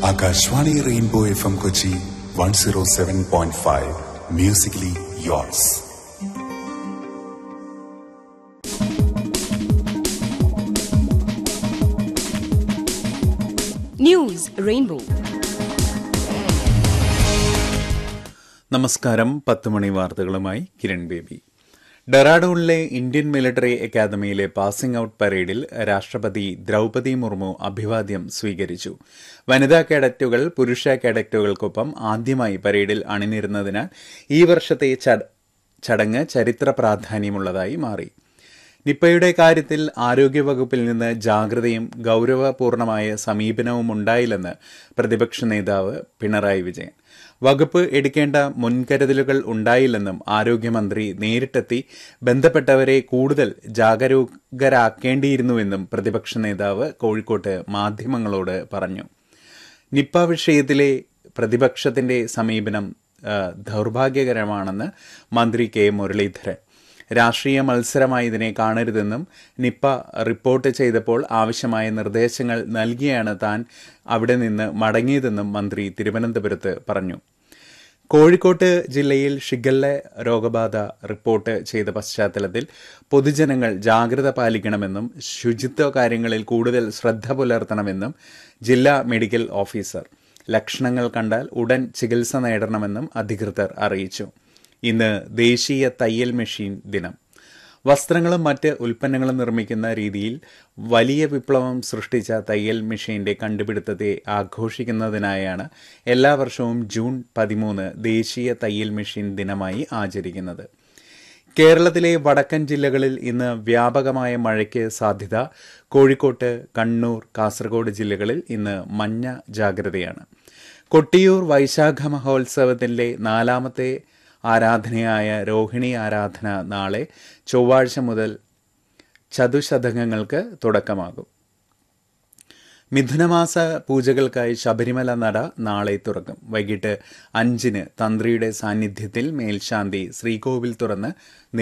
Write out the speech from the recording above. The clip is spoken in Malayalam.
Akashvani rainbow F M Kochi one zero seven point five musically yours news rainbow നമസ്കാരം പത്ത് മണി വാർത്തകളുമായി കിരൺ ബേബി ഡെറാഡൂണിലെ ഇന്ത്യൻ മിലിറ്ററി അക്കാദമിയിലെ പാസിംഗ് ഔട്ട് പരേഡിൽ രാഷ്ട്രപതി ദ്രൗപതി മുർമു അഭിവാദ്യം സ്വീകരിച്ചു വനിതാ കേഡറ്റുകൾ പുരുഷ കേഡറ്റുകൾക്കൊപ്പം ആദ്യമായി പരേഡിൽ അണിനിരുന്നതിനാൽ ഈ വർഷത്തെ ചട- ചടങ്ങ് ചരിത്ര പ്രാധാന്യമുള്ളതായി മാറി നിപ്പയുടെ കാര്യത്തിൽ ആരോഗ്യവകുപ്പിൽ നിന്ന് ജാഗ്രതയും ഗൌരവപൂർണമായ സമീപനവും ഉണ്ടായില്ലെന്ന് പ്രതിപക്ഷ നേതാവ് പിണറായി വിജയൻ വകുപ്പ് എടുക്കേണ്ട മുൻകരുതലുകൾ ഉണ്ടായില്ലെന്നും ആരോഗ്യമന്ത്രി നേരിട്ടെത്തി ബന്ധപ്പെട്ടവരെ കൂടുതൽ ജാഗരൂകരാക്കേണ്ടിയിരുന്നുവെന്നും പ്രതിപക്ഷ നേതാവ് കോഴിക്കോട്ട് മാധ്യമങ്ങളോട് പറഞ്ഞു നിപ്പ വിഷയത്തിലെ പ്രതിപക്ഷത്തിന്റെ സമീപനം ആ, ദൗർഭാഗ്യകരമാണെന്ന് മന്ത്രി കെ മുരളീധരൻ രാഷ്ട്രീയ മത്സരമായി ഇതിനെ കാണരുതെന്നും നിപ്പ റിപ്പോർട്ട് ചെയ്തപ്പോൾ ആവശ്യമായ നിർദ്ദേശങ്ങൾ നൽകിയാണ് താൻ അവിടെ നിന്ന് മടങ്ങിയതെന്നും മന്ത്രി തിരുവനന്തപുരത്ത് പറഞ്ഞു കോഴിക്കോട്ട് ജില്ലയിൽ ഷിഗല്ല രോഗബാധ റിപ്പോർട്ട് ചെയ്ത പശ്ചാത്തലത്തിൽ പൊതുജനങ്ങൾ ജാഗ്രത പാലിക്കണമെന്നും ശുചിത്വ കാര്യങ്ങളിൽ കൂടുതൽ ശ്രദ്ധ പുലർത്തണമെന്നും ജില്ലാ മെഡിക്കൽ ഓഫീസർ ലക്ഷണങ്ങൾ കണ്ടാൽ ഉടൻ ചികിത്സ നേടണമെന്നും അധികൃതർ അറിയിച്ചു ഇന്ന് ദേശീയ തയ്യൽ മെഷീൻ ദിനം വസ്ത്രങ്ങളും മറ്റ് ഉൽപ്പന്നങ്ങളും നിർമ്മിക്കുന്ന രീതിയിൽ വലിയ വിപ്ലവം സൃഷ്ടിച്ച തയ്യൽ മെഷീന്റെ കണ്ടുപിടുത്തത്തെ ആഘോഷിക്കുന്നതിനായാണ് എല്ലാ വർഷവും ജൂൺ പതിമൂന്ന് ദേശീയ തയ്യൽ മെഷീൻ ദിനമായി ആചരിക്കുന്നത് കേരളത്തിലെ വടക്കൻ ജില്ലകളിൽ ഇന്ന് വ്യാപകമായ മഴയ്ക്ക് സാധ്യത കോഴിക്കോട്ട് കണ്ണൂർ കാസർഗോഡ് ജില്ലകളിൽ ഇന്ന് മഞ്ഞ ജാഗ്രതയാണ് കൊട്ടിയൂർ വൈശാഖ മഹോത്സവത്തിന്റെ നാലാമത്തെ ആരാധനയായ രോഹിണി ആരാധന നാളെ ചൊവ്വാഴ്ച മുതൽ ചതുശതകങ്ങൾക്ക് തുടക്കമാകും മിഥുനമാസ പൂജകൾക്കായി ശബരിമല നട നാളെ തുറക്കും വൈകിട്ട് അഞ്ചിന് തന്ത്രിയുടെ സാന്നിധ്യത്തിൽ മേൽശാന്തി ശ്രീകോവിൽ തുറന്ന്